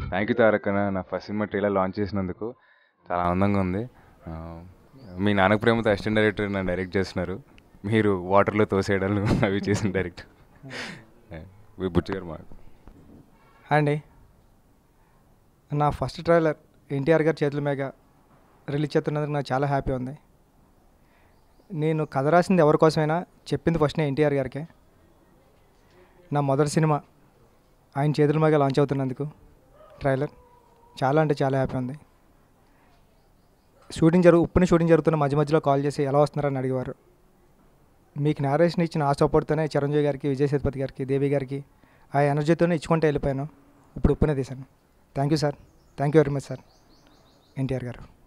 thank you Tarak అన్న నా first cinema trailer launch చేసినందుకు చాలా ఆనందంగా ఉంది ఆ, మీ నాన్నకు ప్రేమతో అసిస్టెంట్ డైరెక్టర్ నన్ను డైరెక్ట్ చేస్తున్నారు మీరు వాటర్లో తోసేయడాలు అవి చేసిన డైరెక్ట్ బుచ్చి గారు మాకు అండి నా ఫస్ట్ ట్రైలర్ ఎన్టీఆర్ గారి చేతుల మీద రిలీజ్ చేస్తున్నందుకు నాకు చాలా హ్యాపీ ఉంది నేను కథ రాసింది ఎవరి కోసమైనా చెప్పింది ఫస్ట్ నేను ఎన్టీఆర్ గారికే నా మొదటి సినిమా ఆయన చేతుల మీద లాంచ్ అవుతున్నందుకు ట్రైలర్ చాలా అంటే చాలా హ్యాపీ ఉంది షూటింగ్ జరుగు ఉప్పుని షూటింగ్ జరుగుతున్న మధ్య మధ్యలో కాల్ చేసి ఎలా వస్తున్నారని అడిగేవారు మీకు నేరేషన్ ఇచ్చిన ఆ సపోర్ట్తోనే చిరంజీవి గారికి విజయ్ సేతుపతి గారికి దేవి గారికి ఆ ఎనర్జీతోనే ఇచ్చుకుంటే వెళ్ళిపోయాను ఇప్పుడు ఉప్పునే తీశాను thank you sir thank you very much sir NTR గారు